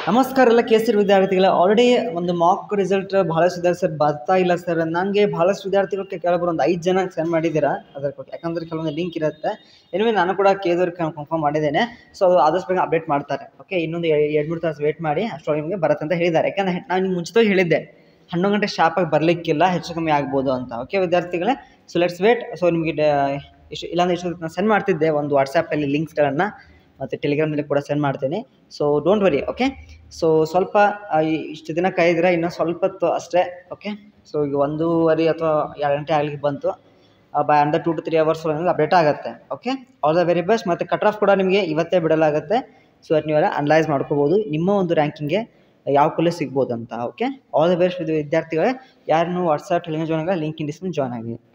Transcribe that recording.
ನಮಸ್ಕಾರ ಎಲ್ಲ K C ವಿದ್ಯಾರ್ಥಿಗಳ ಆಲ್ರೆಡಿ ಒಂದು ಮಾಕ್ ರಿಸಲ್ಟ್ ಬಹಳಷ್ಟು ವಿದ್ಯಾರ್ಥಿ ಸರ್ ಬರ್ತಾ ಇಲ್ಲ ಸರ್ ನನಗೆ ಬಹಳಷ್ಟು ವಿದ್ಯಾರ್ಥಿಗಳು ಕೆಲವೊಬ್ರು ಒಂದು ಐದು ಜನ ಸೆಂಡ್ ಮಾಡಿದ್ದೀರಾ ಅದರ ಬಗ್ಗೆ ಯಾಕಂದರೆ ಕೆಲವೊಂದು ಲಿಂಕ್ ಇರುತ್ತೆ ಎನಿವೆ ನಾನು ಕೂಡ ಕೇದವ್ರಿಗೆ ಕನ್ಫರ್ಮ್ ಮಾಡಿದ್ದೇನೆ ಸೊ ಅದು ಆದಷ್ಟು ಬೇಗ ಅಪ್ಡೇಟ್ ಮಾಡ್ತಾರೆ ಓಕೆ ಇನ್ನೊಂದು ಎರಡು ಮೂರು ತಾಸು ವೇಟ್ ಮಾಡಿ ಅಷ್ಟೊಳಗೆ ನಿಮಗೆ ಬರುತ್ತೆ ಅಂತ ಹೇಳಿದ್ದಾರೆ ಯಾಕಂದರೆ ನಾನು ನಿಮ್ಗೆ ಮುಂಚಿತವಾಗಿ ಹೇಳಿದ್ದೆ ಹನ್ನೊಂದು ಗಂಟೆ ಶಾಪಾಗಿ ಬರಲಿಕ್ಕಿಲ್ಲ ಹೆಚ್ಚು ಕಮ್ಮಿ ಆಗ್ಬೋದು ಅಂತ ಓಕೆ ವಿದ್ಯಾರ್ಥಿಗಳೇ ಸೊ ಲೆಟ್ಸ್ ವೇಟ್ ಸೊ ನಿಮಗೆ ಡ- ಇಷ್ಟು ಇಲ್ಲಾಂದ್ರೆ ಇಷ್ಟು ನಾನು ಸೆಂಡ್ ಮಾಡ್ತಿದ್ದೆ ಒಂದು ವಾಟ್ಸಪ್ಪಲ್ಲಿ ಲಿಂಕ್ಸ್ಗಳನ್ನು ಮತ್ತು ಟೆಲಿಗ್ರಾಮ್ನಲ್ಲಿ ಕೂಡ ಸೆಂಡ್ ಮಾಡ್ತೀನಿ so don't worry okay so ಸ್ವಲ್ಪ ಆ, ಈ- ಇಷ್ಟು ದಿನ ಕಾಯ್ದಿರ ಇನ್ನೂ ಸ್ವಲ್ಪ ಹೊತ್ತು ಅಷ್ಟೇ ಓಕೆ ಸೊ ಈಗ ಒಂದೂವರೆ ಅಥವಾ ಎರಡು ಗಂಟೆ ಆಗ್ಲಿಕ್ಕೆ ಬಂತು by under two to three hours ಒಳಗೆ ಅಪ್ಡೇಟ್ ಆಗುತ್ತೆ okay all the very best ಮತ್ತು ಕಟ್ ಆಫ್ ಕೂಡ ನಿಮಗೆ ಇವತ್ತೇ ಬಿಡಲಾಗುತ್ತೆ ಸೊ ದಟ್ ನೀವೆಲ್ಲ ಅನಲೈಸ್ ಮಾಡ್ಕೋಬೋದು ನಿಮ್ಮ ಒಂದು ರ್ಯಾಂಕಿಂಗ್ಗೆ ಯಾವ ಕಾಲೇಜ್ ಸಿಗ್ಬೋದು ಅಂತ ಓಕೆ ಆಲ್ ದ ಬೆಸ್ಟ್ ವಿದ್ಯಾರ್ಥಿಗಳೇ ಯಾರನ್ನು ವಾಟ್ಸಪ್ ಟೆಲಿಗ್ರಾಮ್ ಜಾಯ್ನ್ ಆಗಲ್ಲ ಲಿಂಕ್ ಇನ್ ಡಿಸ್ಕ್ರಿಪ್ಷನ್ ಜಾಯ್ನ್ ಆಗಿ